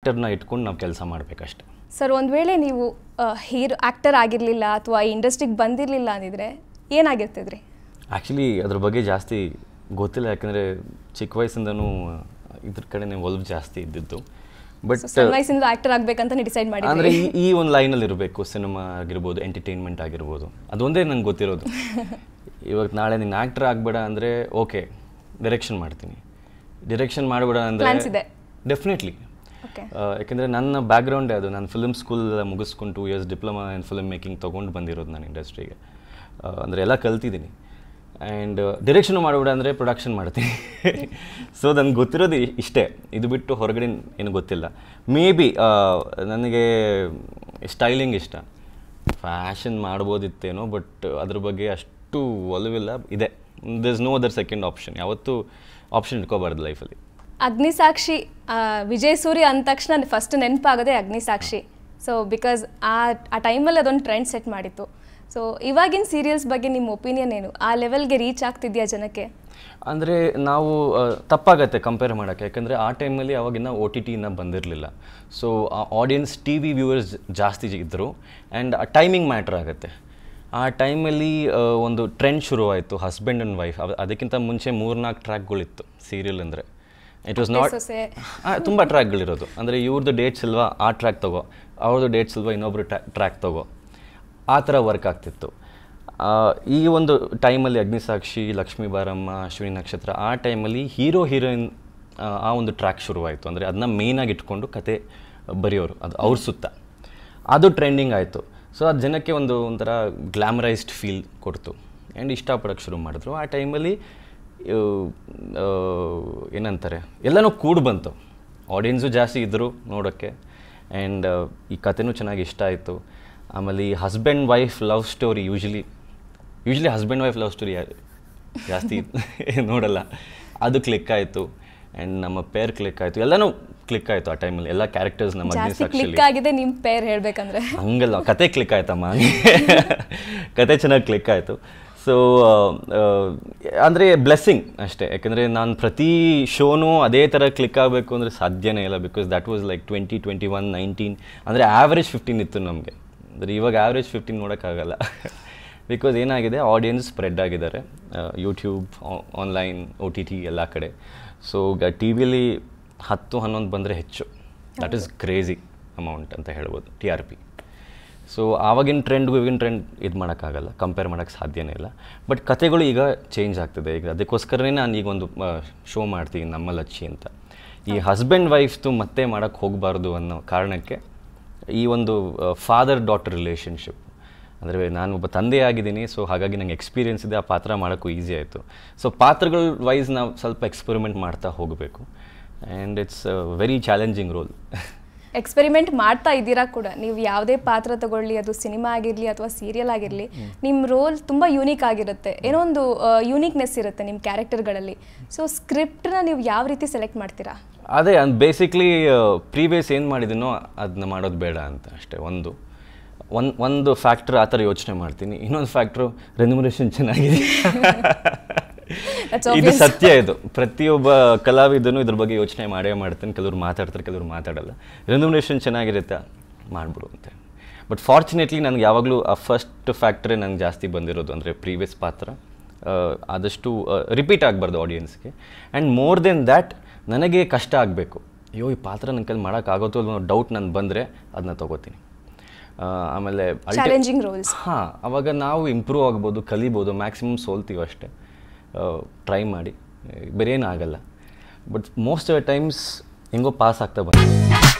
ಆ್ಯಕ್ಟರ್ನ ಇಟ್ಕೊಂಡು ನಾವು ಕೆಲಸ ಮಾಡಬೇಕಷ್ಟೆ ಸರ್ ಒಂದು ವೇಳೆ ನೀವು ಹೀರೋ ಆ್ಯಕ್ಟರ್ ಆಗಿರಲಿಲ್ಲ ಅಥವಾ ಇಂಡಸ್ಟ್ರಿಗೆ ಬಂದಿರಲಿಲ್ಲ ಅಂದಿದ್ರೆ ಏನಾಗಿರ್ತಿದ್ರಿ ಆ್ಯಕ್ಚುಲಿ ಅದ್ರ ಬಗ್ಗೆ ಜಾಸ್ತಿ ಗೊತ್ತಿಲ್ಲ ಯಾಕಂದರೆ ಚಿಕ್ಕ ವಯಸ್ಸಿಂದನೂ ಇದ್ರ ಕಡೆನೇ ಒಲವು ಜಾಸ್ತಿ ಇದ್ದಿದ್ದು ಬಟ್ ಸಣ್ಣ ವಯಸ್ಸಿಂದ ಆ್ಯಕ್ಟರ್ ಆಗಬೇಕಂತ ಡಿಸೈಡ್ ಮಾಡಿ ಅಂದರೆ ಈ ಈ ಒಂದು ಲೈನಲ್ಲಿ ಇರಬೇಕು ಸಿನಿಮಾ ಆಗಿರ್ಬೋದು ಎಂಟರ್ಟೈನ್ಮೆಂಟ್ ಆಗಿರ್ಬೋದು ಅದೊಂದೇ ನಂಗೆ ಗೊತ್ತಿರೋದು ಇವಾಗ ನಾಳೆ ನೀನು ಆ್ಯಕ್ಟರ್ ಆಗಬೇಡ ಅಂದರೆ ಓಕೆ ಡೈರೆಕ್ಷನ್ ಮಾಡ್ತೀನಿ ಡೈರೆಕ್ಷನ್ ಮಾಡಬೇಡ ಅಂದರೆ Plans ಇದೆ. ಡೆಫಿನೆಟ್ಲಿ ಓಕೆ ಯಾಕೆಂದರೆ ನನ್ನ ಬ್ಯಾಕ್ಗ್ರೌಂಡೇ ಅದು ನಾನು ಫಿಲ್ಮ್ ಸ್ಕೂಲ್ ಮುಗಿಸ್ಕೊಂಡು two years diploma in film making ತೊಗೊಂಡು ಬಂದಿರೋದು ನಾನು ಇಂಡಸ್ಟ್ರಿಗೆ ಅಂದರೆ ಎಲ್ಲ ಕಲ್ತಿದ್ದೀನಿ ಆ್ಯಂಡ್ ಡೈರೆಕ್ಷನು ಮಾಡಬೇಡ ಅಂದರೆ ಪ್ರೊಡಕ್ಷನ್ ಮಾಡ್ತೀನಿ ಸೊ ನನಗೆ ಗೊತ್ತಿರೋದು ಇ- ಇಷ್ಟೇ ಇದು ಬಿಟ್ಟು ಹೊರಗಡೆ ಏನು ಗೊತ್ತಿಲ್ಲ ಮೇ ಬಿ ನನಗೆ ಸ್ಟೈಲಿಂಗ್ ಇಷ್ಟ ಫ್ಯಾಷನ್ ಮಾಡ್ಬೋದಿತ್ತೇನೋ ಬಟ್ ಅದ್ರ ಬಗ್ಗೆ ಅಷ್ಟು ಒಲವಿಲ್ಲ ಇದೆ there is no other second option ಯಾವತ್ತೂ ಆಪ್ಷನ್ ಇಟ್ಕೋಬಾರ್ದು ಲೈಫಲ್ಲಿ ಅಗ್ನಿಸಾಕ್ಷಿ ಆ, ವಿಜಯ್ ಸೂರ್ಯ ಅಂದ ತಕ್ಷಣ ಫಸ್ಟ್ ನೆನಪಾಗೋದೇ ಅಗ್ನಿಸಾಕ್ಷಿ ಸೊ ಬಿಕಾಸ್ ಆ ಆ ಟೈಮಲ್ಲಿ ಅದೊಂದು ಟ್ರೆಂಡ್ ಸೆಟ್ ಮಾಡಿತ್ತು ಸೊ ಇವಾಗಿನ ಸೀರಿಯಲ್ಸ್ ಬಗ್ಗೆ ನಿಮ್ಮ ಒಪಿನಿಯನ್ ಏನು ಆ ಲೆವೆಲ್ಗೆ ರೀಚ್ ಆಗ್ತಿದೆಯಾ ಜನಕ್ಕೆ ಅಂದರೆ ನಾವು ಆ, ತಪ್ಪಾಗತ್ತೆ ಕಂಪೇರ್ ಮಾಡೋಕ್ಕೆ ಯಾಕಂದರೆ ಆ ಟೈಮಲ್ಲಿ ಅವಾಗಿನ್ನ ಒ ಟಿ ಟಿ ಇನ್ನೂ ಬಂದಿರಲಿಲ್ಲ ಸೊ ಆ ಆಡಿಯನ್ಸ್ ಟಿ ವಿ ವ್ಯೂವರ್ಸ್ ಜಾಸ್ತಿ ಇದ್ದರು ಆ್ಯಂಡ್ ಆ ಟೈಮಿಂಗ್ ಮ್ಯಾಟ್ರ್ ಆಗುತ್ತೆ ಆ ಟೈಮಲ್ಲಿ ಒಂದು ಟ್ರೆಂಡ್ ಶುರುವಾಯಿತು ಹಸ್ಬೆಂಡ್ ಆ್ಯಂಡ್ ವೈಫ್ ಅದಕ್ಕಿಂತ ಮುಂಚೆ ಮೂರ್ನಾಲ್ಕು ಟ್ರ್ಯಾಕ್ಗಳಿತ್ತು ಸೀರಿಯಲ್ ಅಂದರೆ ಇಟ್ ವಾಸ್ ನಾಟ್ ಸೊಸೆ. ತುಂಬ ಟ್ರ್ಯಾಕ್ಗಳಿರೋದು ಅಂದರೆ ಇವ್ರದ್ದು ಡೇಟ್ಸ್ ಇಲ್ವಾ ಆ ಟ್ರ್ಯಾಕ್ ತಗೋ ಅವ್ರದ್ದು ಡೇಟ್ಸ್ ಇಲ್ವಾ ಇನ್ನೊಬ್ರು ಟ್ರ್ಯಾಕ್ ತಗೋ ಆ ಥರ ವರ್ಕ್ ಆಗ್ತಿತ್ತು ಆ, ಈ ಒಂದು ಟೈಮಲ್ಲಿ ಅಗ್ನಿಸಾಕ್ಷಿ ಲಕ್ಷ್ಮೀ ಬಾರಮ್ಮ ಅಶ್ವಿನಿ ನಕ್ಷತ್ರ ಆ ಟೈಮಲ್ಲಿ ಹೀರೋ ಹೀರೋಯಿನ್ ಆ ಒಂದು ಟ್ರ್ಯಾಕ್ ಶುರುವಾಯಿತು ಅಂದರೆ ಅದನ್ನ ಮೇಯ್ನಾಗಿ ಇಟ್ಕೊಂಡು ಕತೆ ಬರೆಯೋರು ಅದು ಅವ್ರ ಸುತ್ತ ಅದು ಟ್ರೆಂಡಿಂಗ್ ಆಯಿತು ಸೊ ಅದು ಜನಕ್ಕೆ ಒಂದು ಒಂಥರ ಗ್ಲಾಮರೈಸ್ಡ್ ಫೀಲ್ ಕೊಡ್ತು ಆ್ಯಂಡ್ ಇಷ್ಟಪಡೋಕ್ಕೆ ಶುರು ಮಾಡಿದ್ರು ಆ ಟೈಮಲ್ಲಿ ಏನಂತಾರೆ ಎಲ್ಲನೂ ಕೂಡಿ ಬಂತು ಆಡಿಯನ್ಸು ಜಾಸ್ತಿ ಇದ್ದರು ನೋಡೋಕ್ಕೆ ಆ್ಯಂಡ್ ಈ ಕಥೆನೂ ಚೆನ್ನಾಗಿ ಇಷ್ಟ ಆಯಿತು ಆಮೇಲೆ ಈ husband wife love story usually usually husband wife love story ಯಾರು ಜಾಸ್ತಿ ನೋಡಲ್ಲ ಅದು ಕ್ಲಿಕ್ ಆಯಿತು ಆ್ಯಂಡ್ ನಮ್ಮ ಪೇರ್ ಕ್ಲಿಕ್ ಆಯಿತು ಎಲ್ಲನೂ ಕ್ಲಿಕ್ ಆಯಿತು ಆ ಟೈಮಲ್ಲಿ ಎಲ್ಲ ಕ್ಯಾರೆಕ್ಟರ್ಸ್ ನಮ್ಮ ಅಗ್ನಿ ಜಾಸ್ತಿ ಸಾಕ್ಷಿಲಿ ಕ್ಲಿಕ್ ಆಗಿದೆ ನಿಮ್ಮ ಪೇರ್ ಹೇಳ್ಬೇಕಂದ್ರೆ ಹಂಗಲ್ಲ ಕತೆ ಕ್ಲಿಕ್ ಆಯ್ತಮ್ಮ ಕತೆ ಚೆನ್ನಾಗಿ ಕ್ಲಿಕ್ ಆಯಿತು ಸೊ ಅಂದರೆ ಬ್ಲೆಸ್ಸಿಂಗ್ ಅಷ್ಟೇ ಯಾಕಂದರೆ ನಾನು ಪ್ರತಿ ಶೋನೂ ಅದೇ ಥರ ಕ್ಲಿಕ್ ಆಗಬೇಕು ಅಂದರೆ ಸಾಧ್ಯನೇ ಇಲ್ಲ because that was like twenty twenty one nineteen ಅಂದರೆ ಆ್ಯಾವ್ರೇಜ್ ಫಿಫ್ಟೀನ್ ಇತ್ತು ನಮಗೆ ಅಂದರೆ ಇವಾಗ ಆ್ಯಾವ್ರೇಜ್ ಫಿಫ್ಟೀನ್ ನೋಡೋಕ್ಕಾಗಲ್ಲ ಬಿಕಾಸ್ ಏನಾಗಿದೆ ಆಡಿಯನ್ಸ್ ಸ್ಪ್ರೆಡ್ ಆಗಿದ್ದಾರೆ YouTube online O T T ಎಲ್ಲ ಕಡೆ ಸೊ ಟಿ ವಿಲಿ ಹತ್ತು ಹನ್ನೊಂದು ಬಂದರೆ ಹೆಚ್ಚು ದಟ್ ಈಸ್ ಕ್ರೇಜಿ ಅಮೌಂಟ್ ಅಂತ ಹೇಳ್ಬೋದು ಟಿ ಆರ್ ಪಿ ಸೊ ಆವಾಗಿನ ಟ್ರೆಂಡ್ಗೂ ಇವಾಗಿನ ಟ್ರೆಂಡ್ ಇದು ಮಾಡೋಕ್ಕಾಗಲ್ಲ ಕಂಪೇರ್ ಮಾಡೋಕ್ಕೆ ಸಾಧ್ಯನೇ ಇಲ್ಲ ಬಟ್ ಕತೆಗಳು ಈಗ ಚೇಂಜ್ ಆಗ್ತಿದೆ ಈಗ ಅದಕ್ಕೋಸ್ಕರನೇ ನಾನು ಈಗ ಒಂದು ಶೋ ಮಾಡ್ತೀನಿ ನಮ್ಮ ಲಚ್ಚಿ ಅಂತ ಈ ಹಸ್ಬೆಂಡ್ ವೈಫ್ದು ಮತ್ತೆ ಮಾಡೋಕ್ಕೆ ಹೋಗಬಾರ್ದು ಅನ್ನೋ ಕಾರಣಕ್ಕೆ ಈ ಒಂದು ಫಾದರ್ ಡಾಟರ್ ರಿಲೇಷನ್ಶಿಪ್ ಅಂದರೆ ನಾನು ಒಬ್ಬ ತಂದೆ ಆಗಿದ್ದೀನಿ ಸೊ ಹಾಗಾಗಿ ನಂಗೆ ಎಕ್ಸ್ಪೀರಿಯನ್ಸ್ ಇದೆ ಆ ಪಾತ್ರ ಮಾಡೋಕ್ಕೂ ಈಸಿ ಆಯಿತು ಸೊ ಪಾತ್ರಗಳ ವೈಸ್ ನಾವು ಸ್ವಲ್ಪ ಎಕ್ಸ್ಪೆರಿಮೆಂಟ್ ಮಾಡ್ತಾ ಹೋಗಬೇಕು and it's very challenging role experiment ಮಾಡ್ತಾ ಇದ್ದೀರಾ ಕೂಡ ನೀವು ಯಾವುದೇ ಪಾತ್ರ ತಗೊಳ್ಳಿ ಅದು ಸಿನಿಮಾ ಆಗಿರಲಿ ಅಥವಾ ಸೀರಿಯಲ್ ಆಗಿರಲಿ ನಿಮ್ಮ ರೋಲ್ ತುಂಬ ಯೂನಿಕ್ ಆಗಿರುತ್ತೆ ಏನೋ ಒಂದು ಯೂನಿಕ್ನೆಸ್ ಇರುತ್ತೆ ನಿಮ್ಮ ಕ್ಯಾರೆಕ್ಟರ್ಗಳಲ್ಲಿ ಸೊ ಸ್ಕ್ರಿಪ್ಟ್ನ ನೀವು ಯಾವ ರೀತಿ ಸೆಲೆಕ್ಟ್ ಮಾಡ್ತೀರಾ ಅದೇ ಬೇಸಿಕ್ಲಿ ಪ್ರೀವಿಯಸ್ ಏನು ಮಾಡಿದ್ದೀನೋ ಅದನ್ನ ಮಾಡೋದು ಬೇಡ ಅಂತ ಅಷ್ಟೇ ಒಂದು ಒಂದು ಒಂದು ಫ್ಯಾಕ್ಟ್ರ್ ಆ ಥರ ಯೋಚನೆ ಮಾಡ್ತೀನಿ ಇನ್ನೊಂದು ಫ್ಯಾಕ್ಟ್ರು ರೆನ್ಯುಮರೇಷನ್ ಚೆನ್ನಾಗಿದೆ That's ಇದು obvious. ಸತ್ಯ ಇದು ಪ್ರತಿಯೊಬ್ಬ ಕಲಾವಿದನು ಇದ್ರ ಬಗ್ಗೆ ಯೋಚನೆ ಮಾಡೇ ಮಾಡ್ತಾನೆ ಕೆಲವ್ರು ಮಾತಾಡ್ತಾರೆ ಕೆಲವ್ರು ಮಾತಾಡಲ್ಲ ರೆನ್ಯುಮರೇಷನ್ ಚೆನ್ನಾಗಿರುತ್ತೆ ಮಾಡ್ಬಿಡು ಅಂತ ಬಟ್ ಫಾರ್ಚುನೇಟ್ಲಿ ನನಗೆ ಯಾವಾಗಲೂ ಆ ಫಸ್ಟ್ ಫ್ಯಾಕ್ಟ್ರೇ ನಂಗೆ ಜಾಸ್ತಿ ಬಂದಿರೋದು ಅಂದರೆ ಪ್ರೀವಿಯಸ್ ಪಾತ್ರ ಆ, ಆದಷ್ಟು ರಿಪೀಟ್ ಆಗಬಾರ್ದು ಆಡಿಯನ್ಸ್ಗೆ ಆ್ಯಂಡ್ ಮೋರ್ ದೆನ್ ದ್ಯಾಟ್ ನನಗೆ ಕಷ್ಟ ಆಗಬೇಕು ಅಯ್ಯೋ ಈ ಪಾತ್ರ ನನ್ನ ಕೈಲಿ ಮಾಡೋಕ್ಕಾಗುತ್ತೋ ಅನ್ನೋ ಡೌಟ್ ನನಗೆ ಬಂದರೆ ಅದನ್ನ ತೊಗೋತೀನಿ ಆ, ಆಮೇಲೆ ಚಾಲೆಂಜಿಂಗ್ ರೋಲ್ಸ್ ಹಾಂ ಅವಾಗ ನಾವು ಇಂಪ್ರೂವ್ ಆಗ್ಬೋದು ಕಲಿಬೋದು ಮ್ಯಾಕ್ಸಿಮಮ್ ಸೋಲ್ತೀವಿ ಅಷ್ಟೇ ಟ್ರೈ ಮಾಡಿ ಬೇರೆ ಆಗಲ್ಲ but most of the times ಹೆಂಗೋ ಪಾಸ್ ಆಗ್ತಾ ಬಂದ